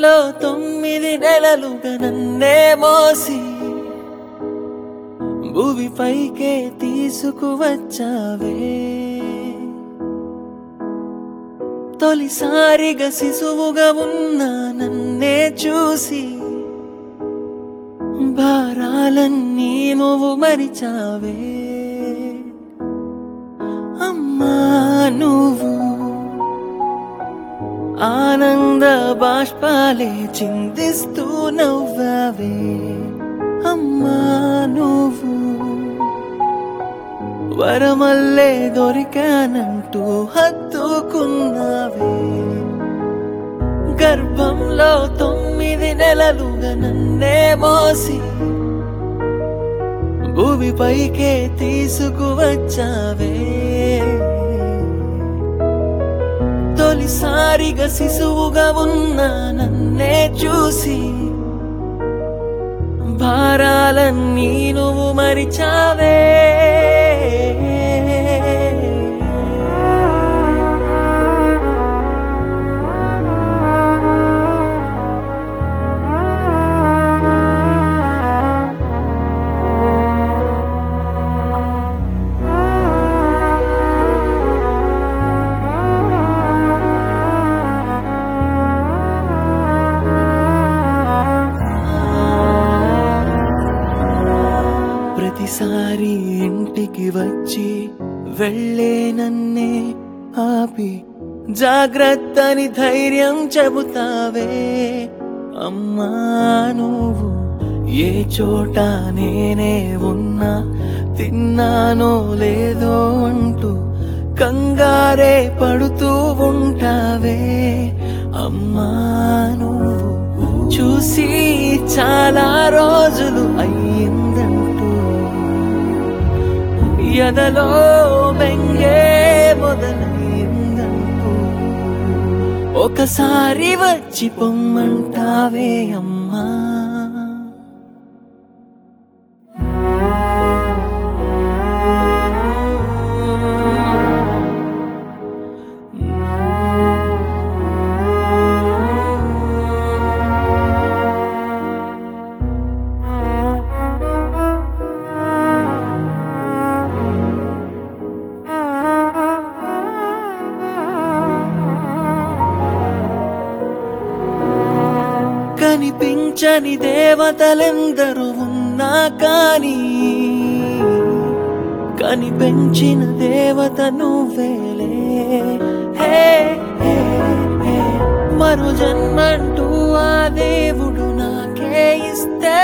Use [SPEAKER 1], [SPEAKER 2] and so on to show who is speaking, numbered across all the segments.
[SPEAKER 1] గర్భంలో తొమ్మిది నెలలుగా నన్నే మోసి భూమిపైకే తీసుకువచ్చావే తొలిసారిగా శిశువుగా ఉన్న నన్నే చూసి భారాలన్నీ నువ్వు మరిచావే అమ్మా నువ్వు ఆనంద బాష్పాలే చిందిస్తూ నవ్వావే అమ్మా నువ్వు వరమల్లే దొరికానంటూ హత్తుకున్నావే గర్భంలో తొమ్మిది నెలలుగా నన్నే మోసి భూమిపైకే తీసుకువచ్చావే తొలిసారిగా శిశువుగా ఉన్న నన్నే చూసి భారాలన్నీ నువ్వు మరిచావే ప్రతిసారి ఇంటికి వచ్చి వెళ్ళే నన్నే ఆపి జాగ్రత్తని ధైర్యం చెబుతావే అమ్మా నువ్వు ఏ చోట నేనే ఉన్నా తిన్నానో లేదో అంటూ కంగారే పడుతూ ఉంటావే అమ్మా నువ్వు చూసి చాలా రోజులు అయ్యిందంటూ ఎదలో మెంగే మొదలైందంటూ ఒకసారి వచ్చి పొమ్మంటావే అమ్మా కనిపించని దేవతలెందరూ ఉన్నా కానీ కనిపించిన దేవత నువ్వేలే హే, హే, హే. మరో జన్మంటూ ఆ దేవుడు నాకే ఇస్తే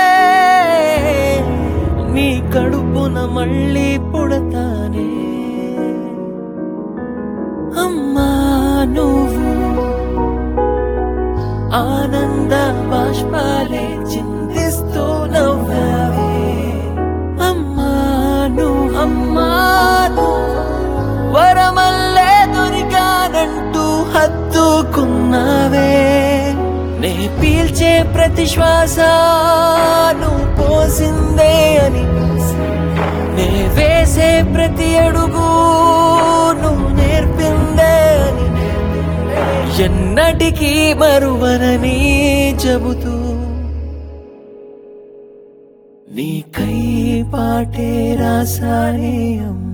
[SPEAKER 1] నీ కడుపున మళ్ళీ పుడతానే అమ్మా నువ్వు ఆనంద బాష్పాలే చింతిస్తూ నవ్వావే అమ్మాను అమ్మాను వరమల్లే దొరికానంటూ హత్తుకున్నావే నే పీల్చే ప్రతి శ్వాస నువ్వు పోసిందే అని నే వేసే ప్రతి అడుగు నువ్వు నేర్పిందే అని ఎన్నటికీ మరువనని చెబుతూ నీకై పాటే రాసానే అమ్మ